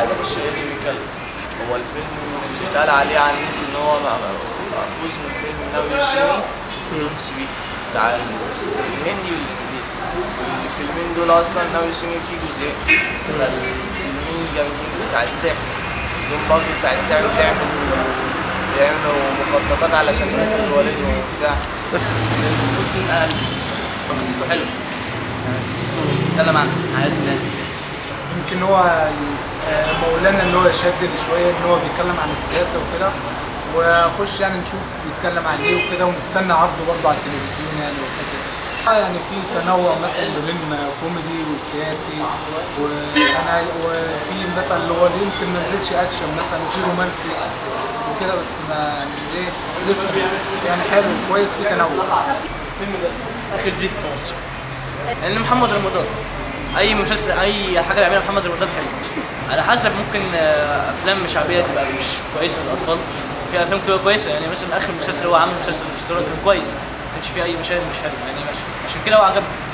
ادم الشريف بيتكلم هو الفيلم اللي اتقال عليه على النت ان هو مأخوذ من فيلم ناوي الصيني ودونكس بي بتاع الهندي والانجليزي والفيلمين دول اصلا ناوي الصيني فيه جزئين فالفيلمين جامدين بتاع الساحر دول برضه بتاع الساحر بيعمل بيعملوا مخططات علشان ينقذ والده وبتاع البطولة أقل قصته حلوة يعني قصته بيتكلم عن حياة الناس يمكن هو آه، مولانا اللي هو شدد شويه ان هو بيتكلم عن السياسه وكده واخش يعني نشوف بيتكلم عن ايه وكده ونستنى عرضه برضه على التلفزيون يعني وكده آه يعني في تنوع مثلا ما بين كوميدي والسياسي وانا وفي مثلا اللي هو يمكن ما نزلش اكشن مثلا وفي رومانسي وكده بس ما يعني ايه لسه يعني حلو كويس في تنوع الفيلم ده آخر جيل في مصر لأن محمد رمضان أي مسلسل أي حاجة بيعملها محمد رمضان حلو على حسب ممكن آه، أفلام شعبية تبقى مش كويسة للأطفال في أفلام تبقى كويسة يعني مثلا آخر مسلسل هو عامل مسلسل الأسطورة كان كويس ما كانش فيه أي مشاهد مش حلوة يعني ماشي عشان كده هو عجبني